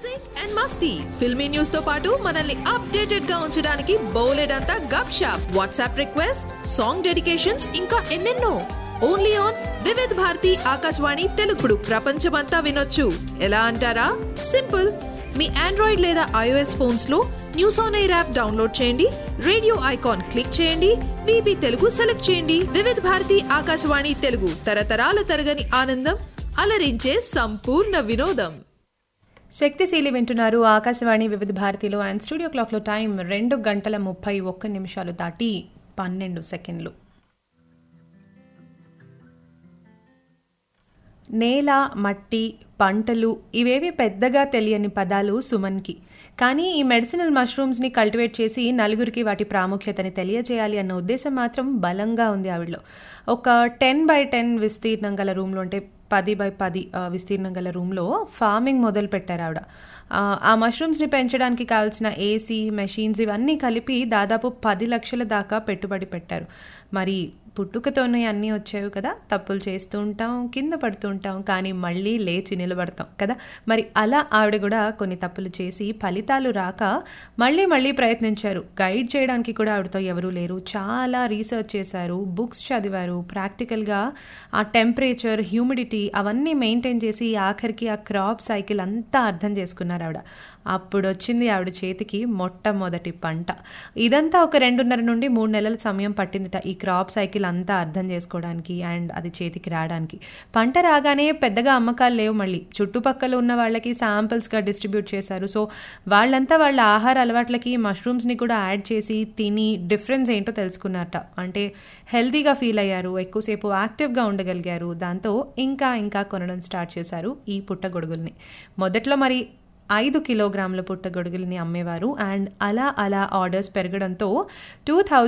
music and మస్తీ filmy news తో పాటు మనల్ని అప్డేటెడ్ గా ఉంచడానికి బోలెడ్ అంతా gupshup WhatsApp request song dedications ఇంకా ఎన్నెన్నో ఓన్లీ ఆన్ వివిధ్ భారతి ఆకాశవాణి తెలుగుడు ప్రపంచమంతా వినొచ్చు ఎలా అంటారా సింపుల్ మీ ఆండ్రాయిడ్ లేదా ఐఓఎస్ ఫోన్స్ లో news on air app download చేయండి రేడియో ఐకాన్ క్లిక్ చేయండి విబి తెలుగు సెలెక్ట్ చేయండి వివిధ్ భారతి ఆకాశవాణి తెలుగు తరతరాల తరగని ఆనందం అలరించే సంపూర్ణ వినోదం శక్తిశీలి వింటున్నారు ఆకాశవాణి వివిధ భారతిలో అండ్ స్టూడియో క్లాక్లో టైం రెండు గంటల ముప్పై ఒక్క నిమిషాలు దాటి పన్నెండు సెకండ్లు నేల మట్టి పంటలు ఇవేవి పెద్దగా తెలియని పదాలు సుమన్కి కానీ ఈ మెడిసినల్ మష్రూమ్స్ని కల్టివేట్ చేసి నలుగురికి వాటి ప్రాముఖ్యతని తెలియజేయాలి అన్న ఉద్దేశం మాత్రం బలంగా ఉంది ఆవిడలో ఒక టెన్ బై టెన్ విస్తీర్ణం గల రూమ్లో అంటే పది బై పది ఆ, విస్తీర్ణం గల రూమ్లో ఫార్మింగ్ మొదలు పెట్టారు ఆవిడ ఆ, ఆ మష్రూమ్స్ని పెంచడానికి కావాల్సిన ఏసీ మెషిన్స్ ఇవన్నీ కలిపి దాదాపు పది లక్షల దాకా పెట్టుబడి పెట్టారు మరి పుట్టుకతోనే అన్నీ వచ్చేవి కదా తప్పులు చేస్తూ ఉంటాం కింద పడుతూ ఉంటాం కానీ మళ్ళీ లేచి నిలబడతాం కదా మరి అలా ఆవిడ కూడా కొన్ని తప్పులు చేసి ఫలితాలు రాక మళ్ళీ మళ్ళీ ప్రయత్నించారు గైడ్ చేయడానికి కూడా ఆవిడతో ఎవరూ లేరు చాలా రీసెర్చ్ చేశారు బుక్స్ చదివారు ప్రాక్టికల్గా ఆ టెంపరేచర్ హ్యూమిడిటీ అవన్నీ మెయింటైన్ చేసి ఆఖరికి ఆ క్రాప్ సైకిల్ అంతా అర్థం చేసుకున్నారు ఆవిడ అప్పుడు వచ్చింది ఆవిడ చేతికి మొట్టమొదటి పంట ఇదంతా ఒక రెండున్నర నుండి మూడు నెలల సమయం పట్టిందిట ఈ క్రాప్ సైకిల్ అంతా అర్థం చేసుకోవడానికి అండ్ అది చేతికి రావడానికి పంట రాగానే పెద్దగా అమ్మకాలు లేవు మళ్ళీ చుట్టుపక్కల ఉన్న వాళ్ళకి శాంపిల్స్గా డిస్ట్రిబ్యూట్ చేశారు సో వాళ్ళంతా వాళ్ళ ఆహార అలవాట్లకి మష్రూమ్స్ని కూడా యాడ్ చేసి తిని డిఫరెన్స్ ఏంటో తెలుసుకున్నారట అంటే హెల్తీగా ఫీల్ అయ్యారు ఎక్కువసేపు యాక్టివ్గా ఉండగలిగారు దాంతో ఇంకా ఇంకా కొనడం స్టార్ట్ చేశారు ఈ పుట్టగొడుగుల్ని మొదట్లో మరి ఐదు కిలోగ్రాముల పుట్టగొడుగుల్ని అమ్మేవారు అండ్ అలా అలా ఆర్డర్స్ పెరగడంతో టూ